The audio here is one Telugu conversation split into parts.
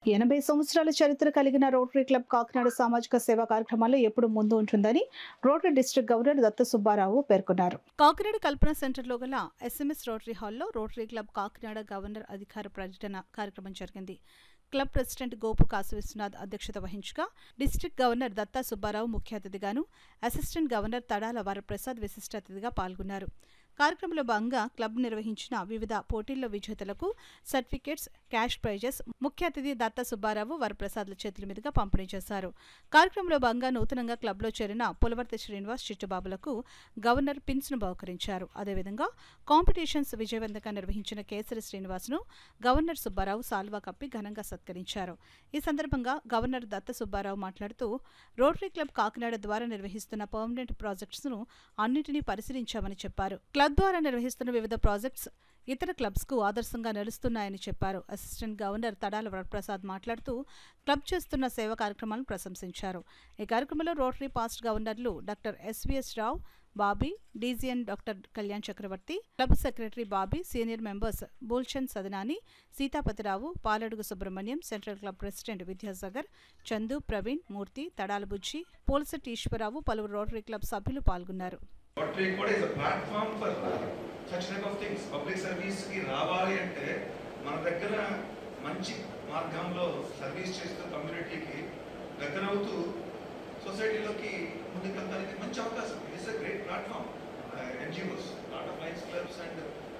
ఎనభై సంవత్సరాల చరిత్ర కలిగిన రోటరీ క్లబ్ కాకినాడ సామాజిక సేవా కార్యక్రమాల్లో ఎప్పుడు ముందు ఉంటుందని rotary district governor Datta Subbarao పేర్కొన్నారు కాకినాడ కల్పన సెంటర్లో గల ఎస్ఎంఎస్ రోటరీ హాల్లో రోటరీ క్లబ్ కాకినాడ గవర్నర్ అధికార పర్యటన కార్యక్రమం జరిగింది క్లబ్ ప్రెసిడెంట్ గోపు కాసు విశ్వనాథ్ అధ్యక్షత వహించగా డిస్ట్రిక్ట్ గవర్నర్ దత్తా సుబ్బారావు ముఖ్య అతిథిగాను అసిస్టెంట్ గవర్నర్ తడాల వరప్రసాద్ విశిష్ట అతిథిగా పాల్గొన్నారు కార్యక్రమంలో భాగంగా క్లబ్ నిర్వహించిన వివిధ పోటీల్లో విజేతలకు సర్టిఫికేట్స్ క్యాష్ ప్రైజెస్ ముఖ్య అతిథి దత్త సుబ్బారావు వరప్రసాద్ల చేతుల మీదుగా పంపిణీ చేశారు కార్యక్రమంలో భాగంగా నూతనంగా క్లబ్లో చేరిన పులవర్తి శ్రీనివాస్ చిట్టుబాబులకు గవర్నర్ పిన్స్ను బహుకరించారు అదేవిధంగా కాంపిటీషన్స్ విజయవంతంగా నిర్వహించిన కేసరి శ్రీనివాస్ను గవర్నర్ సుబ్బారావు సాల్వా కప్పి ఘనంగా సత్కరించారు ఈ సందర్భంగా గవర్నర్ దత్త సుబ్బారావు మాట్లాడుతూ రోటరీ క్లబ్ కాకినాడ ద్వారా నిర్వహిస్తున్న పర్మనెంట్ ప్రాజెక్ట్స్ను అన్నింటినీ పరిశీలించామని చెప్పారు క్లబ్ ద్వారా నిర్వహిస్తున్న వివిధ ప్రాజెక్ట్స్ ఇతర క్లబ్స్కు ఆదర్శంగా నిలుస్తున్నాయని చెప్పారు అసిస్టెంట్ గవర్నర్ తడాల వరప్రసాద్ మాట్లాడుతూ క్లబ్ చేస్తున్న సేవా కార్యక్రమాలను ప్రశంసించారు ఈ కార్యక్రమంలో రోటరీ పాస్ట్ గవర్నర్లు doctor SVS Rao Bobby DGN doctor Kalyan Chakravarthi club secretary Bobby senior members Bulchand Sadnani Sitapathi Rao Paladugu Subrahmanyam central club president Vidyasagar Chandu Praveen Murthy Tadala Bujji Polasetti Eswara Rao పలువురు రోటరీ క్లబ్ సభ్యులు పాల్గొన్నారు రోటరీ కూడా is a platform for such type of things public service కి రావాలి అంటే మన దగ్గర మంచి మార్గంలో సర్వీస్ చేస్తూ కమ్యూనిటీకి దగ్గర అవుతూ సొసైటీలోకి ముందుకెళ్ళడానికి మంచి అవకాశం it's a great platform NGOs lot of Lions clubs and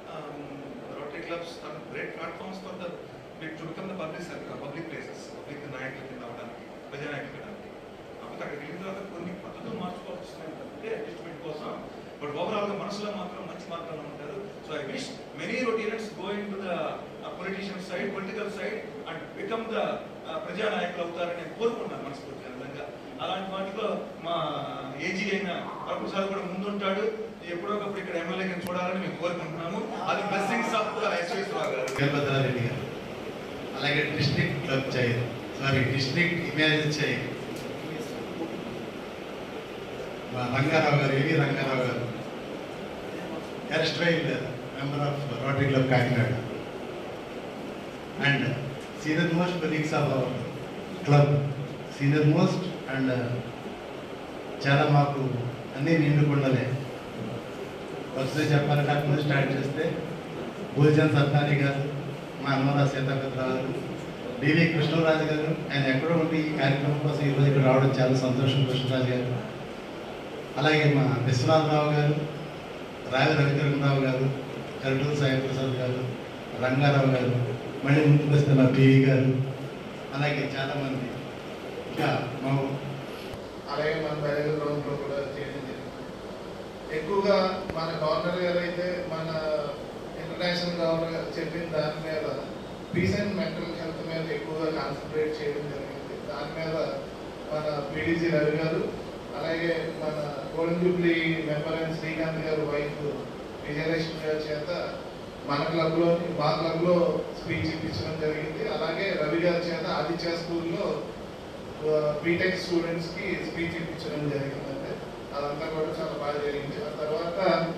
Rotary clubs are great platforms for the to become the public service public places public నాయకుల కింద అవడానికి ప్రజానాయకులు అవడానికి కాకపోతే అక్కడికి వెళ్ళిన తర్వాత కొన్ని పద్ధతులు మార్చుకోవాల్సి వస్తున్నాయి అడ్జస్ట్మెంట్ కోసం బట్ ఓవరాల్ గా మనసులో మాత్రం మంచి మార్గంలో ఉంటారు so I wish many Rotarians going to the politician side political side and become the ప్రజానాయకులు అవుతారని నేను కోరుకుంటున్నాను మనస్ఫూర్తిగా నిజంగా అలాంటి వాటిలో మా ఏజీ అయిన వరప్రసాద్ కూడా ముందుంటాడు ఎప్పుడో ఒకప్పుడు ఇక్కడ ఎమ్మెల్యే చూడాలని మేము కోరుకుంటున్నాము అది బ్లెస్సింగ్స్ ఆఫ్ యశ్వేశ్వరరావు గారు వీరభద్రారెడ్డి గారు అలాగే district club chair sorry district image chair మా రంగారావు గారు ఏవి రంగారావు గారు erstwhile member of Rotary club Kakinada and senior most colleagues of our club senior most and చాలా మాకు అన్నీ నిండుకుండలే వరుసగా చెప్పాలంటే అక్కడ నుంచి స్టార్ట్ చేస్తే భూజన్ సత్నాని గారు మా అన్నవర సీతాపతిరావు గారు డివి కృష్ణరాజు గారు ఆయన ఎక్కడో ఉండి ఈ కార్యక్రమం కోసం ఈరోజు ఇక్కడ రావడం చాలా సంతోషం కృష్ణరాజు గారు అలాగే మా విశ్వనాథరావు గారు రావి రవికరణరావు గారు కరటూరు సాయిప్రసాద్ గారు రంగారావు గారు మళ్ళీ ముందుకు వస్తే మా పివి గారు అలాగే చాలామంది ఇంకా మా అలాగే మన బయలు గ్రౌండ్లో కూడా చేయడం జరిగింది ఎక్కువగా మన గవర్నర్ గారు అయితే మన ఇంటర్నేషనల్ గవర్నర్ గారు చెప్పిన దాని మీద పీస్ అండ్ మెంటల్ హెల్త్ మీద ఎక్కువగా కాన్సన్ట్రేట్ చేయడం జరిగింది దాని మీద మన పీడీజీ రవి గారు అలాగే మన గోల్డెన్ జూబ్లీ మెంబర్ అయిన శ్రీకాంత్ గారు వైఫ్ విజయలక్ష్మి గారి చేత మన క్లబ్లో మా క్లబ్లో స్పీచ్ ఇప్పించడం జరిగింది అలాగే రవి గారి చేత ఆదిత్య స్కూల్లో బీటెక్ స్టూడెంట్స్ కి స్పీచ్ ఇప్పించడం జరిగిందంటే అదంతా కూడా చాలా బాగా జరిగింది ఆ తర్వాత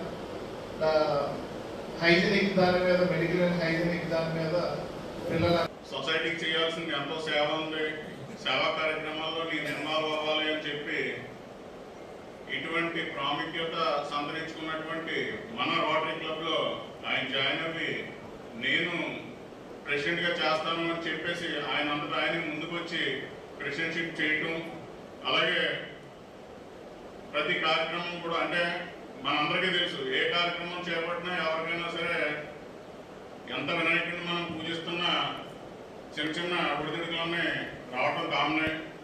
హైజీనిక్ దాని మీద మెడికల్ అండ్ హైజీనిక్ దాని మీద పిల్లల సొసైటీకి చేయాల్సింది ఎంతో సేవ ఉంది సేవా కార్యక్రమాల్లో నేను ఇన్వాల్వ్ అవ్వాలి అని చెప్పి ఇటువంటి ప్రాముఖ్యత సంతరించుకున్నటువంటి మన రోటరీ క్లబ్ లో ఆయన జాయిన్ అవ్వి నేను ప్రెసిడెంట్ గా చేస్తాను అని చెప్పేసి ఆయన అంతటా ఆయన ముందుకు వచ్చి ప్రెసిడెంట్షిప్ చేయటం అలాగే ప్రతి కార్యక్రమం కూడా అంటే మనందరికీ తెలుసు ఏ కార్యక్రమం చేపట్టినా ఎవరికైనా సరే ఎంత వినాయకుడిని మనం పూజిస్తున్నా చిన్న చిన్న ఒడిదుడుకులన్నీ రావటం కామనే